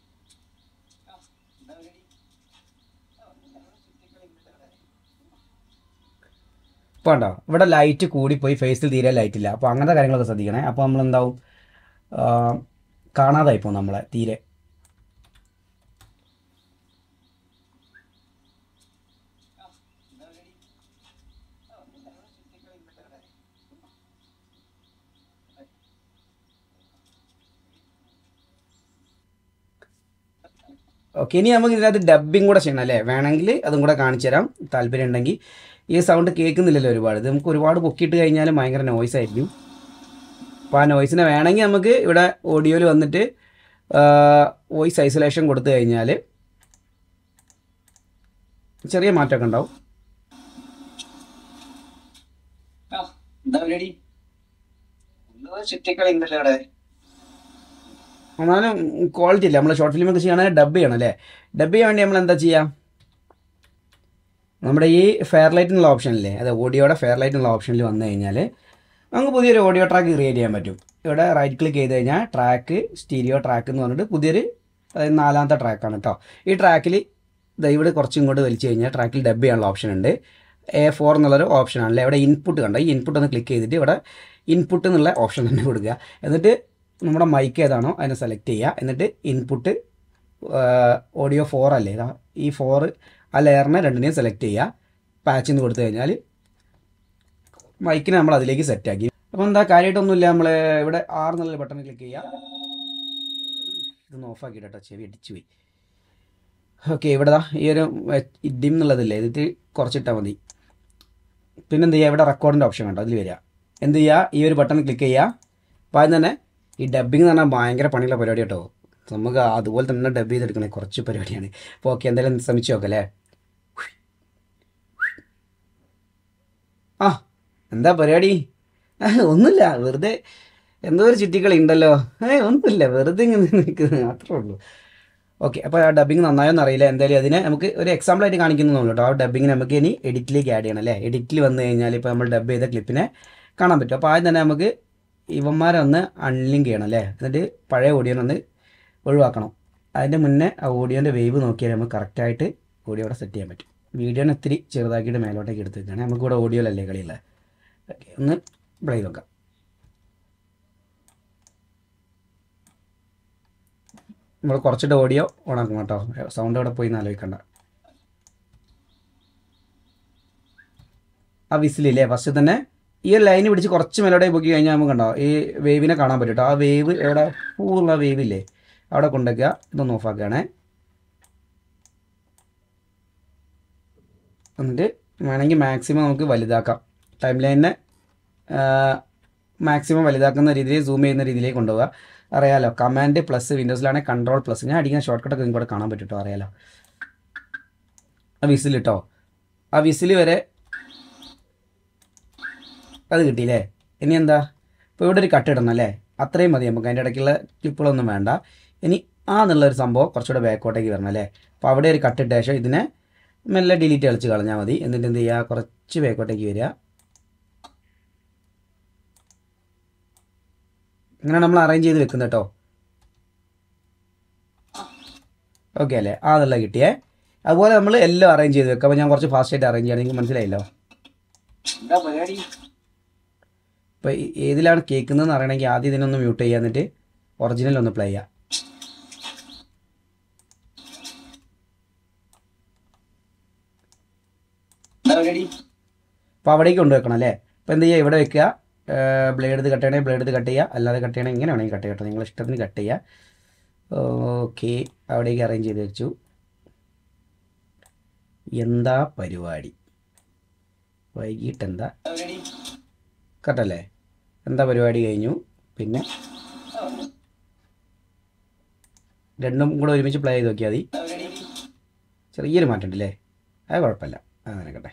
ഇപ്പോൾ ഉണ്ടോ ഇവിടെ ലൈറ്റ് കൂടിപ്പോയി ഫേസിൽ തീരെ ലൈറ്റ് ഇല്ല അപ്പോൾ അങ്ങനത്തെ കാര്യങ്ങളൊക്കെ ശ്രദ്ധിക്കണേ അപ്പോൾ നമ്മൾ എന്താവും കാണാതായി പോകും നമ്മളെ തീരെ ഓക്കെ ഇനി നമുക്ക് ഇതിനകത്ത് ഡബ്ബിങ് കൂടെ ചെയ്യണം അല്ലേ വേണമെങ്കിൽ അതും കൂടെ കാണിച്ചു തരാം താല്പര്യം ഉണ്ടെങ്കിൽ ഈ സൗണ്ട് കേൾക്കുന്നില്ലല്ലോ ഒരുപാട് ഇത് നമുക്ക് ഒരുപാട് പൊക്കിയിട്ട് കഴിഞ്ഞാൽ ഭയങ്കര നോയ്സ് ആയിരിക്കും അപ്പോൾ ആ നോയ്സിനെ വേണമെങ്കിൽ നമുക്ക് ഇവിടെ ഓഡിയോയിൽ വന്നിട്ട് വോയിസ് ഐസൊലേഷൻ കൊടുത്തു കഴിഞ്ഞാൽ ചെറിയ മാറ്റമൊക്കെ ഉണ്ടാവും എന്നാലും ക്വാളിറ്റി ഇല്ല നമ്മൾ ഷോർട്ട് ഫിലിമൊക്കെ ചെയ്യണമെങ്കിൽ ഡബ് ചെയ്യണം അല്ലേ ഡബ് ചെയ്യാൻ വേണ്ടി നമ്മൾ എന്താ ചെയ്യുക നമ്മുടെ ഈ ഫെയർ ലൈറ്റ് എന്നുള്ള ഓപ്ഷനില്ലേ അത് ഓഡിയോയുടെ ഫെയർ ലൈറ്റ് എന്നുള്ള ഓപ്ഷനിൽ വന്നു കഴിഞ്ഞാൽ നമുക്ക് പുതിയൊരു ഓഡിയോ ട്രാക്ക് ക്രിയേറ്റ് ചെയ്യാൻ പറ്റും ഇവിടെ റൈറ്റ് ക്ലിക്ക് ചെയ്ത് കഴിഞ്ഞാൽ ട്രാക്ക് സ്റ്റീരിയോ ട്രാക്ക് എന്ന് പറഞ്ഞിട്ട് പുതിയൊരു അതായത് നാലാമത്തെ ട്രാക്കാണ് കേട്ടോ ഈ ട്രാക്കിൽ ഇവിടെ കുറച്ചും ഇങ്ങോട്ട് വലിച്ചു കഴിഞ്ഞാൽ ട്രാക്കിൽ ഡബ് ചെയ്യാനുള്ള ഓപ്ഷൻ ഉണ്ട് എ ഫോർ എന്നുള്ളൊരു ഓപ്ഷനാണല്ലേ ഇവിടെ ഇൻപുട്ട് കണ്ടോ ഈ ഇൻപുട്ട് ഒന്ന് ക്ലിക്ക് ചെയ്തിട്ട് ഇവിടെ ഇൻപുട്ട് എന്നുള്ള ഓപ്ഷൻ തന്നെ കൊടുക്കുക എന്നിട്ട് നമ്മുടെ മൈക്ക് ഏതാണോ അതിനെ സെലക്ട് ചെയ്യുക എന്നിട്ട് ഇൻപുട്ട് ഓഡിയോ ഫോർ അല്ലേ ഇതാ ഈ ഫോർ ആ ലെയറിനെ രണ്ടിനെയും സെലക്ട് ചെയ്യുക പാച്ച് എന്ന് കൊടുത്തു കഴിഞ്ഞാൽ മൈക്കിനെ നമ്മൾ അതിലേക്ക് സെറ്റാക്കി അപ്പോൾ എന്താ കാര്യമായിട്ടൊന്നുമില്ല നമ്മൾ ഇവിടെ ആറ് എന്നുള്ള ബട്ടൺ ക്ലിക്ക് ചെയ്യുക ഇതൊന്ന് ഓഫാക്കി കേട്ടോ ചെവി അടിച്ചു പോയി ഓക്കെ ഇവിടെ ദാ ഈ ഒരു ഡിം എന്നുള്ളതില്ലേ ഇത് കുറച്ചിട്ടാൽ മതി പിന്നെ എന്ത് ചെയ്യുക ഇവിടെ റെക്കോർഡിൻ്റെ ഓപ്ഷൻ കണ്ടോ അതിൽ വരിക എന്ത് ചെയ്യുക ഈ ഒരു ബട്ടൺ ക്ലിക്ക് ചെയ്യുക അപ്പോൾ ആദ്യം തന്നെ ഈ ഡബ്ബിംഗ് എന്ന് പറഞ്ഞാൽ ഭയങ്കര പണിയുള്ള പരിപാടി കേട്ടോ നമുക്ക് അതുപോലെ തന്നെ ഡബ് ചെയ്തെടുക്കണേ കുറച്ച് പരിപാടിയാണ് അപ്പോൾ ഓക്കെ എന്തായാലും ശ്രമിച്ചു നോക്കല്ലേ ആ എന്താ പരിപാടി ആ, ഒന്നുമില്ല വെറുതെ എന്തോ ഒരു ചുറ്റിക്കളി ഉണ്ടല്ലോ ഏ ഒന്നുമില്ല വെറുതെ ഇങ്ങനെ നിൽക്കുന്നത് മാത്രമേ ഉള്ളൂ ഓക്കെ അപ്പോൾ ആ ഡബ്ബിംഗ് നന്നായോന്ന് അറിയില്ല എന്തായാലും അതിനെ നമുക്ക് ഒരു എക്സാമ്പിൾ ആയിട്ട് കാണിക്കുന്നു കേട്ടോ ആ ഡബ്ബിങ് നമുക്ക് ഇനി എഡിറ്റിലേക്ക് ആഡ് ചെയ്യണം അല്ലേ എഡിറ്റിൽ വന്നു കഴിഞ്ഞാൽ ഇപ്പോൾ നമ്മൾ ഡബ് ചെയ്ത ക്ലിപ്പിനെ കാണാൻ പറ്റും അപ്പോൾ ആദ്യം തന്നെ നമുക്ക് ഇവന്മാരെ ഒന്ന് അൺലിങ്ക് ചെയ്യണം അല്ലേ എന്നിട്ട് പഴയ ഓഡിയോനെ ഒന്ന് ഒഴിവാക്കണം അതിൻ്റെ മുന്നേ ആ ഓഡിയോൻ്റെ വേവ് നോക്കിയാൽ നമുക്ക് കറക്റ്റായിട്ട് ഓഡിയോ അവിടെ സെറ്റ് ചെയ്യാൻ പറ്റും വീഡിയോനെ ഇത്തിരി ചെറുതാക്കിയിട്ട് മേലോട്ടേക്ക് എടുത്ത് വെക്കുകയാണ് നമുക്കിവിടെ ഓഡിയോയിലല്ലേ കളിയില്ല ഓക്കെ ഒന്ന് പ്ലേ നോക്കാം നമ്മൾ കുറച്ചിട്ട് ഓഡിയോ ഓണാക്കും കേട്ടോ സൗണ്ട് അവിടെ പോയി എന്ന് ആലോചിക്കണ്ട ആ വിസിലില്ലേ ഫസ്റ്റ് തന്നെ ഈ ഒരു ലൈന് പിടിച്ച് കുറച്ച് മേലോടെ പൊക്കി കഴിഞ്ഞാൽ നമുക്ക് കണ്ടോ ഈ വേവിനെ കാണാൻ പറ്റും കേട്ടോ ആ വേവ് എവിടെ പൂർണ്ണ വേവില്ലേ അവിടെ കൊണ്ടുവയ്ക്കുക ഇതൊന്ന് ഓഫാക്കുകയാണേ എന്നിട്ട് വേണമെങ്കിൽ മാക്സിമം നമുക്ക് വലുതാക്കാം ടൈം ലൈനിനെ മാക്സിമം വലുതാക്കുന്ന രീതിയിൽ സൂം ചെയ്യുന്ന രീതിയിലേക്ക് കൊണ്ടുപോകുക അറിയാലോ കമാൻഡ് പ്ലസ് വിൻഡോസിലാണെങ്കിൽ കൺട്രോൾ പ്ലസ് ഞാൻ അടിക്കുന്ന ഷോർട്ട് കട്ടൊക്കെ നിങ്ങൾക്ക് ഇവിടെ കാണാൻ പറ്റും കേട്ടോ അറിയാലോ ആ വിസിൽ ഇട്ടോ ആ വിസിൽ വരെ അത് കിട്ടിയില്ലേ ഇനി എന്താ ഇപ്പോൾ ഇവിടെ ഒരു കട്ട് ഇടണം അല്ലേ അത്രയും മതി നമുക്ക് അതിൻ്റെ ഇടയ്ക്കുള്ള ക്ലിപ്പുകളൊന്നും വേണ്ട ഇനി ആ എന്നുള്ളൊരു സംഭവം കുറച്ചുകൂടെ ബാക്കോട്ടേക്ക് വരണം അല്ലേ അപ്പോൾ അവിടെ ഒരു കട്ട് ഇട്ട ശേഷം ഇതിനെ മെല്ലെ ഡിലീറ്റ് കളിച്ച് കളഞ്ഞാൽ മതി എന്നിട്ട് എന്ത് ചെയ്യുക കുറച്ച് ബാക്കോട്ടേക്ക് വരിക ഇങ്ങനെ നമ്മൾ അറേഞ്ച് ചെയ്ത് വെക്കുന്നത് കേട്ടോ ഓക്കെ അല്ലേ ആ എന്നുള്ള കിട്ടിയേ അതുപോലെ നമ്മൾ എല്ലാം അറേഞ്ച് ചെയ്ത് വെക്കാം അപ്പോൾ ഞാൻ കുറച്ച് ഫാസ്റ്റ് ആയിട്ട് അറേഞ്ച് ചെയ്യണമെങ്കിൽ മനസ്സിലായല്ലോ എന്താ പരിപാടി ഇപ്പോൾ ഏതിലാണ് കേൾക്കുന്നതെന്ന് അറിയണമെങ്കിൽ ആദ്യം ഇതിനൊന്ന് മ്യൂട്ട് ചെയ്യുക എന്നിട്ട് ഒറിജിനൽ ഒന്ന് പ്ലേ ചെയ്യുക അപ്പോൾ അവിടേക്ക് കൊണ്ടുവെക്കണം അല്ലേ അപ്പോൾ എന്ത് ചെയ്യുക ഇവിടെ വെക്കുക ബ്ലേഡ് ഇത് കട്ട് ചെയ്യണമെങ്കിൽ ബ്ലേഡ് ഇത് കട്ട് ചെയ്യുക അല്ലാതെ കട്ട് ചെയ്യണമെങ്കിൽ ഇങ്ങനെ വേണമെങ്കിൽ കട്ട് ചെയ്യട്ടോ നിങ്ങൾ ഇഷ്ടത്തിന് കട്ട് ചെയ്യുക ഓക്കെ അവിടേക്ക് അറേഞ്ച് ചെയ്ത് വെച്ചു എന്താ പരിപാടി വൈകിട്ട് എന്താ കട്ടല്ലേ എന്താ പരിപാടി കഴിഞ്ഞു പിന്നെ രണ്ടും കൂടെ ഒരുമിച്ച് പ്ലേ ചെയ്ത് നോക്കിയാൽ മതി ചെറിയൊരു മാറ്റം ഉണ്ടല്ലേ അത് കുഴപ്പമില്ല അത് നടക്കട്ടെ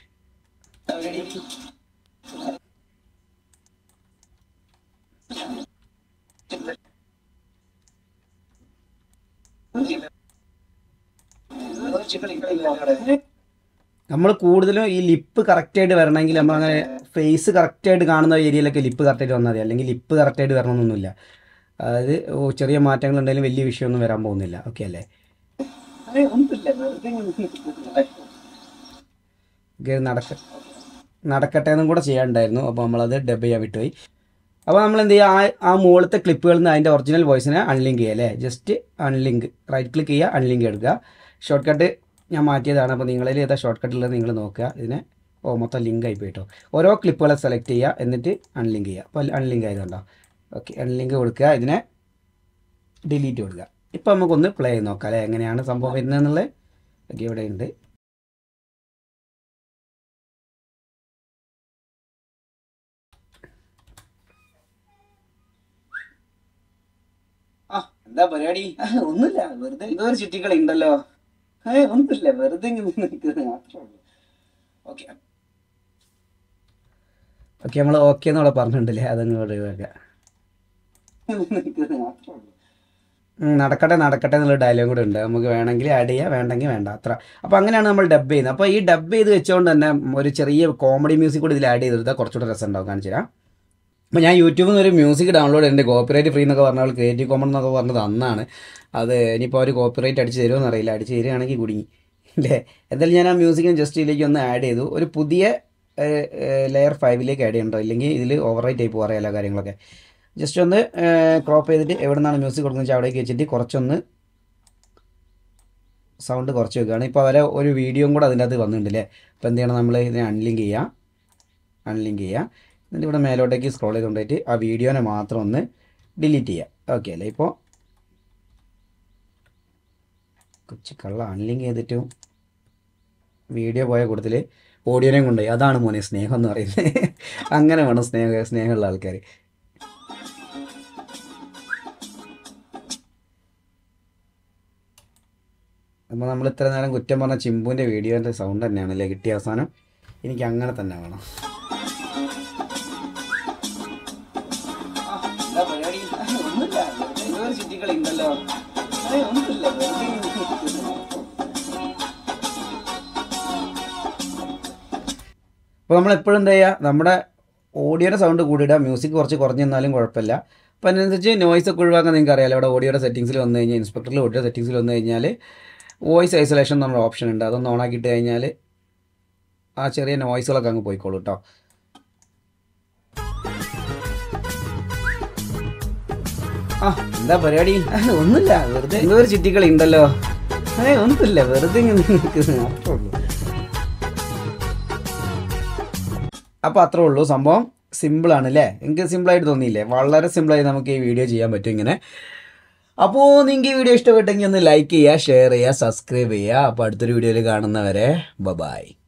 നമ്മൾ കൂടുതലും ഈ ലിപ്പ് കറക്റ്റായിട്ട് വരണമെങ്കിൽ നമ്മൾ അങ്ങനെ ഫേസ് കറക്റ്റായിട്ട് കാണുന്ന ഏരിയയിലൊക്കെ ലിപ്പ് കറക്റ്റായിട്ട് വന്നാൽ മതി അല്ലെങ്കിൽ ലിപ്പ് കറക്റ്റായിട്ട് വരണമെന്നൊന്നുമില്ല അതായത് ഓ, ചെറിയ മാറ്റങ്ങൾ ഉണ്ടെങ്കിലും വലിയ വിഷയമൊന്നും വരാൻ പോകുന്നില്ല ഓക്കെ അല്ലേ ഓക്കെ, നടക്ക നടക്കട്ടെ എന്നും കൂടെ ചെയ്യാനുണ്ടായിരുന്നു അപ്പോൾ നമ്മളത് ഡബ് ചെയ്യാൻ വിട്ടുപോയി അപ്പോൾ നമ്മൾ എന്ത് ചെയ്യുക ആ ആ മുകളിലത്തെ ക്ലിപ്പുകളിൽ നിന്ന് അതിൻ്റെ ഒറിജിനൽ വോയിസിനെ അൺലിങ്ക് ചെയ്യുക അല്ലേ ജസ്റ്റ് അൺലിങ്ക് റൈറ്റ് ക്ലിക്ക് ചെയ്യുക അൺലിങ്ക് എടുക്കുക ഷോർട്ട് കട്ട് ഞാൻ മാറ്റിയതാണ് അപ്പോൾ നിങ്ങളിൽ ഏതാ ഷോർട്ട് കട്ടിലുള്ളത് നിങ്ങൾ നോക്കുക ഇതിനെ ഓ മൊത്തം ലിങ്ക് ആയി പോയിട്ടോ ഓരോ ക്ലിപ്പുകളെ സെലക്ട് ചെയ്യുക എന്നിട്ട് അൺലിങ്ക് ചെയ്യുക അപ്പോൾ അൺലിങ്ക് ആയതുകൊണ്ടോ ഓക്കെ അൺലിങ്ക് കൊടുക്കുക ഇതിനെ ഡിലീറ്റ് കൊടുക്കുക ഇപ്പോൾ നമുക്കൊന്ന് പ്ലേ ചെയ്ത് നോക്കാം അല്ലേ എങ്ങനെയാണ് സംഭവം വരുന്നതെന്നുള്ളത് ഓക്കെ ഇവിടെ ഉണ്ട് ആ എന്താ പരിപാടി ആ, ഒന്നുമില്ല വെറുതെ എന്തോ ഒരു ചുറ്റിക്കളി ഉണ്ടല്ലോ ഏ ഒന്നുമില്ല വെറുതെ ഇങ്ങനെ നിൽക്കുന്നത് മാത്രമേ ഉള്ളൂ ഓക്കെ ഓക്കെ നമ്മൾ ഓക്കെ എന്നവിടെ പറഞ്ഞിട്ടുണ്ടല്ലേ അതങ്ങ് ഒഴിവാക്കുക നിൽക്കുന്നത് മാത്രമേ ഉള്ളൂ ഉം, നടക്കട്ടെ നടക്കട്ടെ എന്നുള്ള ഡയലോഗ് കൂടെ ഉണ്ട് നമുക്ക് വേണമെങ്കിൽ ആഡ് ചെയ്യാം വേണ്ടെങ്കിൽ വേണ്ട അത്ര അപ്പോൾ അങ്ങനെയാണ് നമ്മൾ ഡബ് ചെയ്യുന്നത് അപ്പോൾ ഈ ഡബ് ചെയ്ത് വെച്ചുകൊണ്ട് തന്നെ ഒരു ചെറിയ കോമഡി മ്യൂസിക് കൂടി ഇതിൽ ആഡ് ചെയ്തെടുത്താൽ കുറച്ചുകൂടെ രസം ഉണ്ടാവും കാണിച്ചു തരാം അപ്പോൾ ഞാൻ യൂട്യൂബിൽ നിന്ന് ഒരു മ്യൂസിക് ഡൗൺലോഡ് ചെയ്തിട്ടുണ്ട് കോപ്പിറൈറ്റ് ഫ്രീ എന്നൊക്കെ പറഞ്ഞാൽ ക്രിയേറ്റീവ് കോമൺ എന്നൊക്കെ പറഞ്ഞത് അന്നാണ് അത് ഇനിയിപ്പോൾ അവർ കോപ്പിറൈറ്റ് അടിച്ച് തരുമോ എന്നറിയില്ല അടിച്ച് തരികയാണെങ്കിൽ കുടുങ്ങി അല്ലേ എന്തായാലും ഞാൻ ആ മ്യൂസിക്കിന് ജസ്റ്റ് ഇതിലേക്ക് ഒന്ന് ആഡ് ചെയ്തു ഒരു പുതിയ ലെയർ ഫൈവിലേക്ക് ആഡ് ചെയ്യണ്ടോ ഇല്ലെങ്കിൽ ഇതിൽ ഓവർ റൈറ്റ് ആയി പോകാറില്ല എല്ലാ കാര്യങ്ങളൊക്കെ ജസ്റ്റ് ഒന്ന് ക്രോപ്പ് ചെയ്തിട്ട് എവിടെ നിന്നാണ് മ്യൂസിക് കൊടുക്കുന്നത് വെച്ചാൽ അവിടേക്ക് വെച്ചിട്ട് കുറച്ചൊന്ന് സൗണ്ട് കുറച്ച് വെക്കുകയാണ് ഇപ്പോൾ അവരെ ഒരു വീഡിയോയും കൂടെ അതിൻ്റെ അകത്ത് വന്നിട്ടുണ്ടല്ലേ അപ്പോൾ എന്ത് ചെയ്യണം നമ്മൾ ഇതിനെ അൺലിങ്ക് ചെയ്യുക അൺലിങ്ക് ചെയ്യുക എന്നിട്ട് ഇവിടെ മേലോട്ടേക്ക് സ്ക്രോൾ ചെയ്ത് കൊണ്ടുപോയിട്ട് ആ വീഡിയോനെ മാത്രം ഒന്ന് ഡിലീറ്റ് ചെയ്യുക ഓക്കെ അല്ലേ ഇപ്പോൾ കൊച്ചു കള്ള അൺലിങ്ക് ചെയ്തിട്ടും വീഡിയോ പോയ കൂട്ടത്തിൽ ഓഡിയോനെയും കൊണ്ടുപോയി അതാണ് മോനെ സ്നേഹം എന്ന് പറയുന്നത് അങ്ങനെ വേണം സ്നേഹ സ്നേഹമുള്ള ആൾക്കാർ അപ്പോൾ നമ്മൾ ഇത്ര നേരം കുറ്റം പറഞ്ഞ ചിമ്പുവിൻ്റെ വീഡിയോൻ്റെ സൗണ്ട് തന്നെയാണല്ലേ കിട്ടിയ അവസാനം എനിക്ക് അങ്ങനെ തന്നെ വേണം അപ്പോൾ നമ്മൾ എപ്പോഴും എന്താ ചെയ്യുക നമ്മുടെ ഓഡിയോയുടെ സൗണ്ട് കൂടിയിടുക മ്യൂസിക് കുറച്ച് കുറഞ്ഞു നിന്നാലും കുഴപ്പമില്ല അപ്പോൾ അതിനനുസരിച്ച് നോയ്സ് ഒക്കെ ഒഴിവാക്കാൻ നിങ്ങൾക്ക് അറിയാലോ ഇവിടെ ഓഡിയോയുടെ സെറ്റിംഗ്സിൽ വന്നു കഴിഞ്ഞാൽ ഇൻസ്പെക്ടറിൽ ഓഡിയോ സെറ്റിംഗ്സിൽ വന്നു കഴിഞ്ഞാൽ വോയിസ് ഐസൊലേഷൻ എന്ന് പറഞ്ഞ ഓപ്ഷൻ ഉണ്ട് അതൊന്ന് ഓൺ ആക്കിയിട്ട് കഴിഞ്ഞാൽ ആ ചെറിയ നോയ്സുകളൊക്കെ അങ്ങ് പോയിക്കോളൂ കേട്ടോ ആ എന്താ പരിപാടി ഒന്നുമില്ല വെറുതെ എന്തോ ഒരു ചുറ്റിക്കളി ഉണ്ടല്ലോ ഏ ഒന്നുമില്ല വെറുതെ ഇങ്ങനെ നിൽക്കുന്നു അത്രേ ഉള്ളൂ അപ്പോൾ അത്രേ ഉള്ളൂ സംഭവം സിമ്പിളാണ് അല്ലേ എനിക്ക് സിമ്പിളായിട്ട് തോന്നിയില്ലേ വളരെ സിമ്പിളായി നമുക്ക് ഈ വീഡിയോ ചെയ്യാൻ പറ്റും ഇങ്ങനെ അപ്പോൾ നിങ്ങൾക്ക് ഈ വീഡിയോ ഇഷ്ടപ്പെട്ടെങ്കിൽ ഒന്ന് ലൈക്ക് ചെയ്യുക ഷെയർ ചെയ്യുക സബ്സ്ക്രൈബ് ചെയ്യുക അപ്പോൾ അടുത്തൊരു വീഡിയോയിൽ കാണുന്നവരെ ബ ബായ്